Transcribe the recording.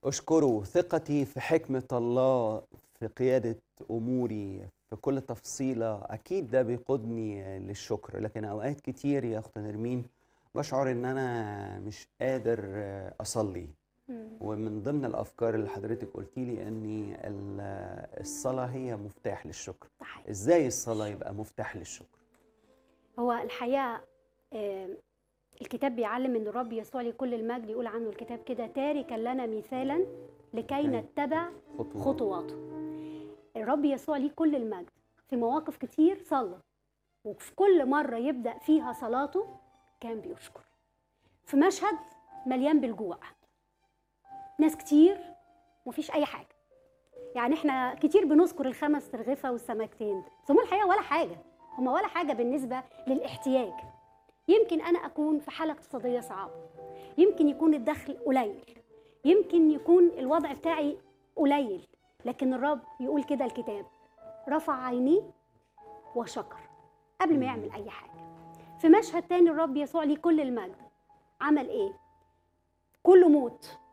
أشكره ثقتي في حكمة الله في قيادة أموري في كل تفصيلة أكيد ده بيقودني للشكر لكن أوقات كتير يا أخت نرمين بشعر إن أنا مش قادر أصلي مم. ومن ضمن الأفكار اللي حضرتك قلتي لي إن ال- الصلاة هي مفتاح للشكر ده حقيقي. إزاي الصلاة يبقى مفتاح للشكر هو الحقيقه آه، الكتاب بيعلم ان الرب يسوع لكل المجد يقول عنه الكتاب كده تاركا لنا مثالا لكي أيوة. نتبع خطوة خطواته الرب يسوع ليه كل المجد في مواقف كتير صلى وفي كل مرة يبدأ فيها صلاته كان بيشكر في مشهد مليان بالجوع ناس كتير ومفيش أي حاجة يعني احنا كتير بنذكر الخمس ترغفة والسمكتين بس هم الحقيقة ولا حاجة هم ولا حاجة بالنسبة للاحتياج يمكن أنا أكون في حالة اقتصادية صعبة يمكن يكون الدخل قليل يمكن يكون الوضع بتاعي قليل لكن الرب يقول كده الكتاب رفع عينيه وشكر قبل ما يعمل اي حاجه في مشهد تاني الرب يسوع ليه كل المجد عمل ايه كله موت